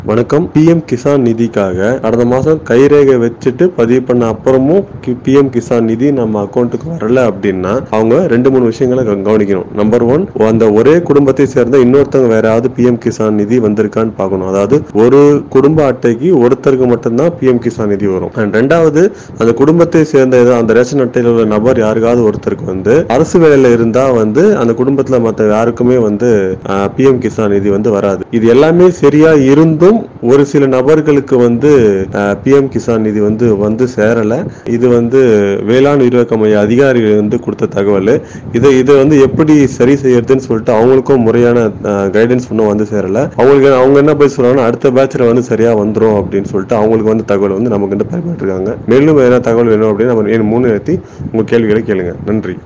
வணக்கம் பிஎம் கிசான் நிதிக்காக கடந்த மாதம் கைரேகை வச்சுட்டு பதிவு பண்ண அப்புறமும் பிஎம் கிசான் நிதி நம்ம அக்கௌண்ட்டுக்கு வரல அப்படின்னா அவங்க ரெண்டு மூணு விஷயங்களை க- கவனிக்கணும் நம்பர் ஒன் அந்த ஒரே குடும்பத்தை சேர்ந்த இன்னொருத்தவங்க வேற யாராவது பிஎம் கிசான் நிதி வந்திருக்கான்னு பார்க்கணும் அதாவது ஒரு குடும்ப அட்டைக்கு ஒருத்தருக்கு மட்டும்தான் பிஎம் கிசான் நிதி வரும் And ரெண்டாவது அந்த குடும்பத்தை சேர்ந்த ஏதோ அந்த ரேஷன் அட்டையில் உள்ள நபர் யாருக்காவது ஒருத்தருக்கு வந்து அரசு வேலையில இருந்தா வந்து அந்த குடும்பத்துல மற்ற யாருக்குமே வந்து பிஎம் கிசான் நிதி வந்து வராது இது எல்லாமே சரியா இருந்தும் ஒரு சில நபர்களுக்கு வந்து பிஎம் கிசான் நிதி வந்து வந்து சேரல இது வந்து வேளாண் விரிவாக்க மைய அதிகாரிகள் வந்து கொடுத்த தகவல் இதை இதை வந்து எப்படி சரி செய்யறதுன்னு சொல்லிட்டு அவங்களுக்கும் முறையான கைடன்ஸ் இன்னும் வந்து சேரல அவங்களுக்கு அவங்க என்ன போய் சொல்றாங்கன்னா அடுத்த பேட்ச்ல வந்து சரியா வந்துரும் அப்படின்னு சொல்லிட்டு அவங்களுக்கு வந்து தகவல் வந்து நமக்கு வந்து பரிமாற்றிருக்காங்க மேலும் வேற தகவல் வேணும் அப்படின்னு நம்ம மூணு நிறுத்தி உங்க கேள்விகளை கேளுங்க நன்றி